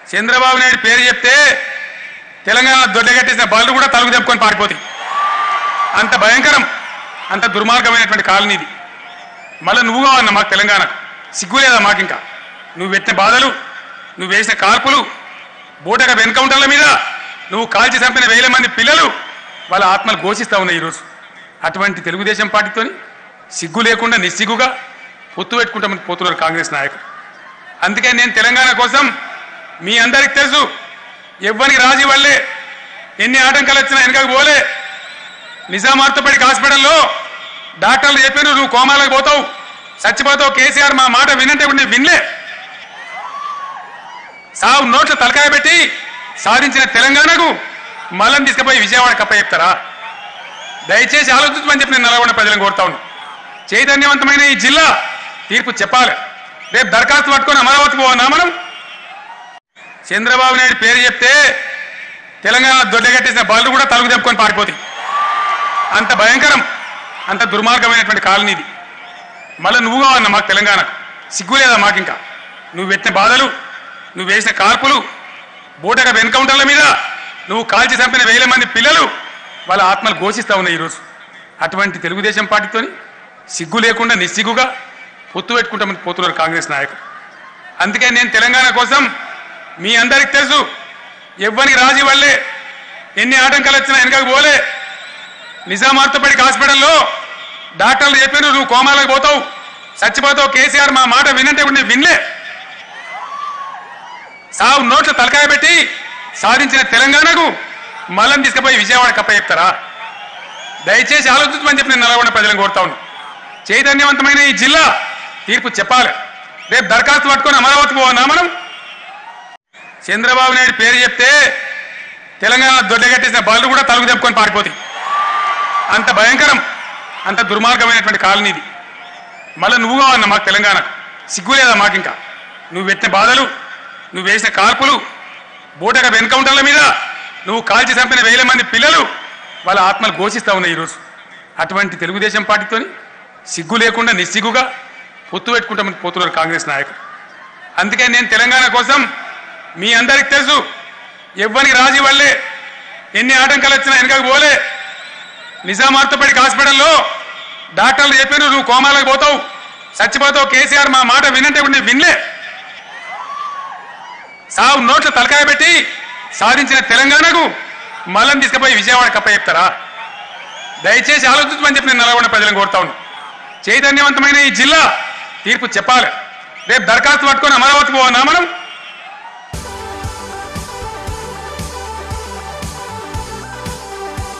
చంద్రబాబు నాయుడు పేరు చెప్తే తెలంగాణ దొడ్డగట్టేసిన బళ్ళు కూడా తలుగు తెప్పుకొని పారిపోతాయి అంత భయంకరం అంత దుర్మార్గమైనటువంటి కాలనీ ఇది మళ్ళీ నువ్వు కావన్న మాకు తెలంగాణకు సిగ్గు లేదా మాకు ఇంకా నువ్వు పెట్టిన బాధలు నువ్వు వేసిన కార్పులు బూటక ఎన్కౌంటర్ల మీద నువ్వు కాల్చి చంపిన వేల మంది పిల్లలు వాళ్ళ ఆత్మలు ఘోషిస్తా ఉన్నాయి ఈరోజు అటువంటి తెలుగుదేశం పార్టీతోని సిగ్గు లేకుండా నిస్సిగ్గుగా పొత్తు పెట్టుకుంటామని పోతున్నారు కాంగ్రెస్ నాయకులు అందుకే నేను తెలంగాణ కోసం మీ అందరికి తెలుసు ఎవ్వరికి రాజీ వల్లే ఎన్ని ఆటంకాలు వచ్చినా వెనకకు పోలే నిజామార్తపడికి హాస్పిటల్లో డాక్టర్లు చెప్పారు నువ్వు కోమాలకు పోతావు చచ్చిపోతావు కేసీఆర్ మా మాట వినంటే ఇప్పుడు నేను వినలే సావు నోట్ల తలకాయ పెట్టి సాధించిన తెలంగాణకు మళ్ళం తీసుకుపోయి విజయవాడ కప్ప చెప్తారా దయచేసి ఆలోచించమని చెప్పి నేను నల్గొండ ప్రజలను కోరుతా ఉన్నాను చైతన్యవంతమైన ఈ జిల్లా తీర్పు చెప్పాలి రేపు దరఖాస్తు పట్టుకొని అమరావతి పోవన్నా మనం చంద్రబాబు నాయుడు పేరు చెప్తే తెలంగాణ దొడ్డగట్టేసిన బళ్ళు కూడా తలుగు తెప్పుకొని పారిపోతాయి అంత భయంకరం అంత దుర్మార్గమైనటువంటి కాలనీ ఇది మళ్ళీ నువ్వు కావన్న మాకు తెలంగాణ సిగ్గు లేదా మాకు ఇంకా నువ్వు పెట్టిన బాధలు నువ్వు వేసిన కార్పులు బూటక ఎన్కౌంటర్ల మీద నువ్వు కాల్చి చంపిన వేల మంది పిల్లలు వాళ్ళ ఆత్మలు ఘోషిస్తా ఉన్నాయి ఈరోజు అటువంటి తెలుగుదేశం పార్టీతోని సిగ్గు లేకుండా నిస్సిగ్గుగా పొత్తు పెట్టుకుంటామని పోతున్నారు కాంగ్రెస్ నాయకులు అందుకే నేను తెలంగాణ కోసం మీ అందరికి తెలుసు ఎవ్వరికి రాజీ వల్లే ఎన్ని ఆటంకాలు వచ్చినా వెనకకు పోలే నిజామార్తపడికి హాస్పిటల్లో డాక్టర్లు చెప్పారు నువ్వు కోమాలకు పోతావు చచ్చిపోతావు కేసీఆర్ మా మాట వినంటే ఇప్పుడు నేను వినలే సావు నోట్ల తలకాయ పెట్టి సాధించిన తెలంగాణకు మళ్ళం తీసుకుపోయి విజయవాడ కప్ప చెప్తారా దయచేసి ఆలోచించమని చెప్పి నేను నల్గొండ ప్రజలను కోరుతా ఉన్నాను చైతన్యవంతమైన ఈ జిల్లా తీర్పు చెప్పాలి రేపు దరఖాస్తు పట్టుకొని అమరావతి పోవన్నా మనం చంద్రబాబు నాయుడు పేరు చెప్తే తెలంగాణ దొడ్డగట్టేసిన బళ్ళు కూడా తలుగు తెప్పుకొని పారిపోతాయి అంత భయంకరం అంత దుర్మార్గమైనటువంటి కాలనీ ఇది మళ్ళీ నువ్వు కావన్న మాకు తెలంగాణ సిగ్గు లేదా మాకు ఇంకా నువ్వు పెట్టిన బాధలు నువ్వు వేసిన కార్పులు బూటక ఎన్కౌంటర్ల మీద నువ్వు కాల్చి చంపిన వేల మంది పిల్లలు వాళ్ళ ఆత్మలు ఘోషిస్తా ఉన్నాయి ఈరోజు అటువంటి తెలుగుదేశం పార్టీతోని సిగ్గు లేకుండా నిస్సిగ్గుగా పొత్తు పెట్టుకుంటామని పోతున్నారు కాంగ్రెస్ నాయకులు అందుకే నేను తెలంగాణ కోసం మీ అందరికి తెలుసు ఎవ్వరికి రాజీ వల్లే ఎన్ని ఆటంకాలు వచ్చినా వెనకకు పోలే నిజామార్తపడికి హాస్పిటల్లో డాక్టర్లు చెప్పారు నువ్వు కోమాలకు పోతావు చచ్చిపోతావు కేసీఆర్ మా మాట వినంటే ఇప్పుడు నేను వినలే సావు నోట్ల తలకాయ పెట్టి సాధించిన తెలంగాణకు మళ్ళం తీసుకుపోయి విజయవాడ కప్ప చెప్తారా దయచేసి ఆలోచించమని చెప్పి నేను నల్గొండ ప్రజలను కోరుతా ఉన్నాను చైతన్యవంతమైన ఈ జిల్లా తీర్పు చెప్పాలి రేపు దరఖాస్తు పట్టుకొని అమరావతి పోవన్నా మనం